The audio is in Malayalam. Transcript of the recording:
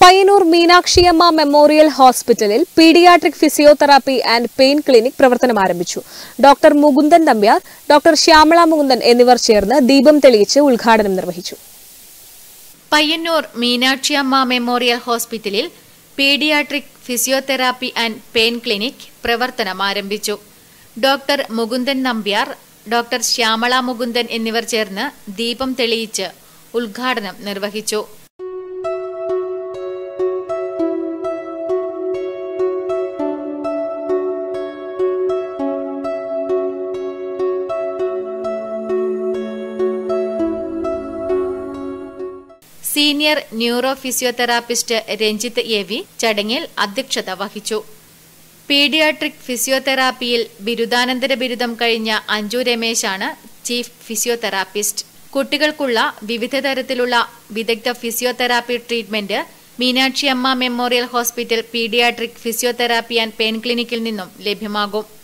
പയ്യന്നൂർ മീനാക്ഷിയമ്മ മെമ്മോറിയൽ ഹോസ്പിറ്റലിൽ paediatric physiotherapy and pain clinic പ്രവർത്തനം ആരംഭിച്ചു ഡോക്ടർ മുകുന്ദൻ നമ്പ്യാർ ഡോക്ടർ ശ്യാമള മുകുന്ദൻ എന്നിവർ ചേർന്ന് ദീപം തെളിയിച്ച് ഉദ്ഘാടനം നിർവഹിച്ചു പയ്യന്നൂർ മീനാക്ഷിയമ്മ മെമ്മോറിയൽ ഹോസ്പിറ്റലിൽ paediatric physiotherapy and pain clinic പ്രവർത്തനം ആരംഭിച്ചു ഡോക്ടർ മുകുന്ദൻ നമ്പ്യാർ ഡോക്ടർ ശ്യാമള മുകുന്ദൻ എന്നിവർ ചേർന്ന് ദീപം തെളിയിച്ച് ഉദ്ഘാടനം നിർവഹിച്ചു senior neuro physiotherapist Ranjith A V ചടങ്ങിൽ അധ്യക്ഷത വഹിച്ചു പീഡിയാട്രിക് ഫിസിയോതെറാപ്പിയിൽ ബിരുദാനന്തര ബിരുദം കഴിഞ്ഞ അഞ്ജു രമേശാണ് ചീഫ് ഫിസിയോതെറാപ്പിസ്റ്റ് കുട്ടികൾക്കുള്ള വിവിധ തരത്തിലുള്ള വിദഗ്ധ physiotherapy treatment Meenakshiamma memorial hospital paediatric physiotherapy and pain ക്ലിനിക്കിൽ നിന്നും ലഭ്യമാകും